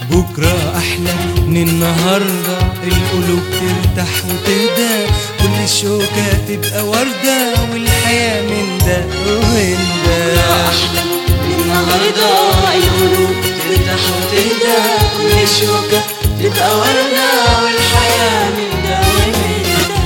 بكرة أحلى من النهاردة القلوب ترتاح وتهدى كل شوكة تبقى وردة والحياة من ده ومن ده أحلى من النهاردة القلوب ترتاح وتهدى كل شوكة تبقى وردة والحياة من ده ومن ده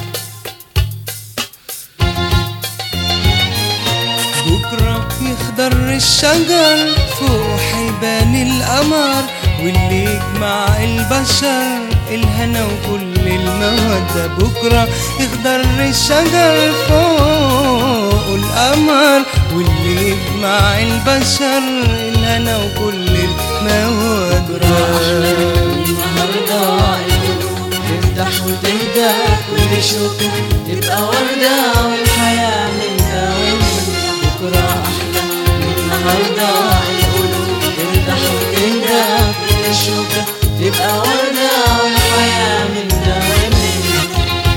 بكرة يخضر الشجر فوق حيبان القمر واللي يجمع البشر الهنا وكل المودة بكرة يخضر الشجر فوق القمر واللي يجمع البشر الهنا وكل المودة النهاردة القلوب تفتح وتهدى كل شوكة تبقى وردة والحياة من ده ومن ده بكرة أحلى من النهاردة القلوب تفتح وتهدى كل شوكة تبقى وردة والحياة من ده ومن ده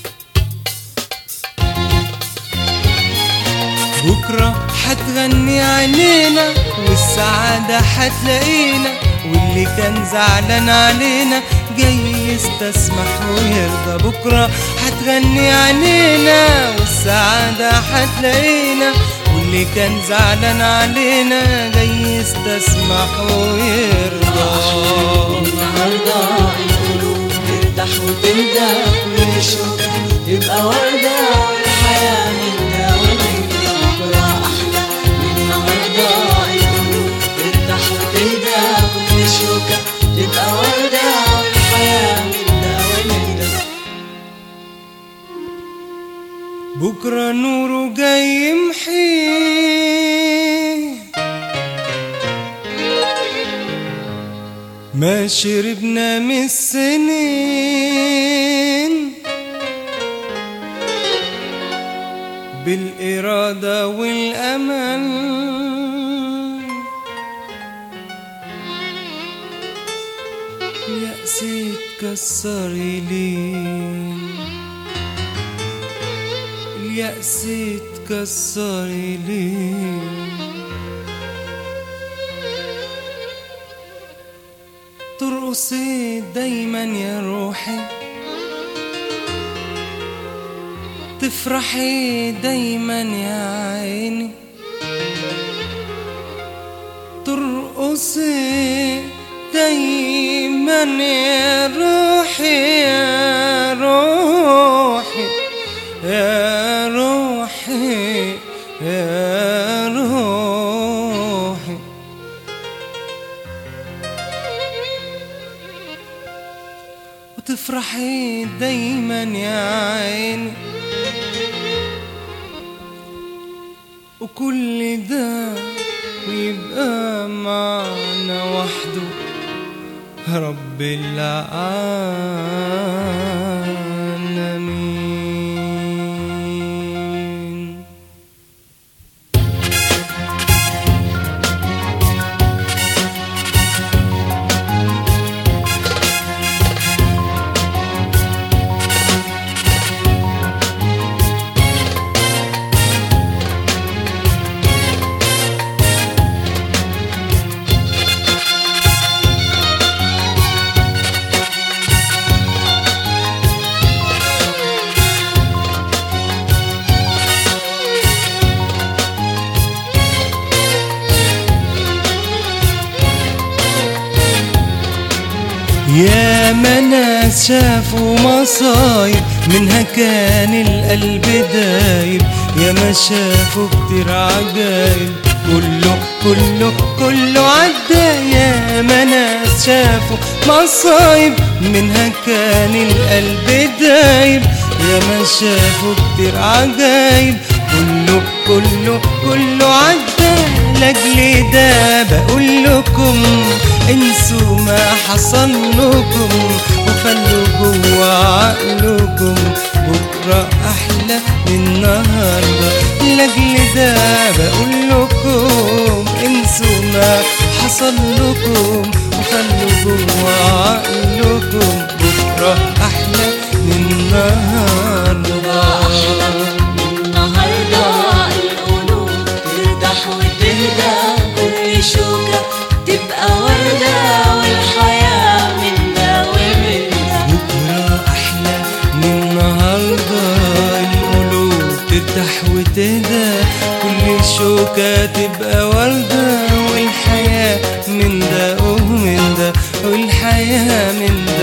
بكرة حتغني عينينا والسعادة حتلاقينا واللي كان زعلان علينا جاي يستسمح ويرضى بكرة حتغني عينينا والسعادة حتلاقينا واللي كان زعلان علينا جاي يستسمح ويرضى النهاردة القلوب تفتح وتهدى كل شوكة تبقى وردة والحياة من ده ومن ده بكرة أحلى من النهاردة القلوب تفتح وتهدى كل شوكة تبقى وردة والحياة من ده ومن ده بكرة نوره جاي يمحي ما شربنا من السنين بالإرادة والأمل اليأس يتكسر يلين اليأس يتكسر يلين ترقصي دايما يا روحي تفرحي دايما يا عيني ترقصي دايما يا روحي يا روحي يا روحي يا روحي وتفرحي دايما يا عيني وكل ده ويبقى معنا وحده رب العالمين يا ما ناس شافوا مصايب منها كان القلب دايب يا ما شافوا كتير عجايب كله كله كله عدى يا ما ناس شافوا مصايب منها كان القلب دايب يا ما شافوا كتير عجايب كله كله كله عدى لاجل ده بقول لكم انسوا ما حصل لكم وخلوا جوا عقلكم بكرة أحلى من النهاردة لاجل ده بقول لكم انسوا ما حصل لكم وخلوا جوا عقلكم بكرة أحلى من النهاردة النهاردة القلوب ترتاح وتهدى كل شوكة تبقى وردة بكرة تبقى وردة والحياة من ده ومن ده والحياة من ده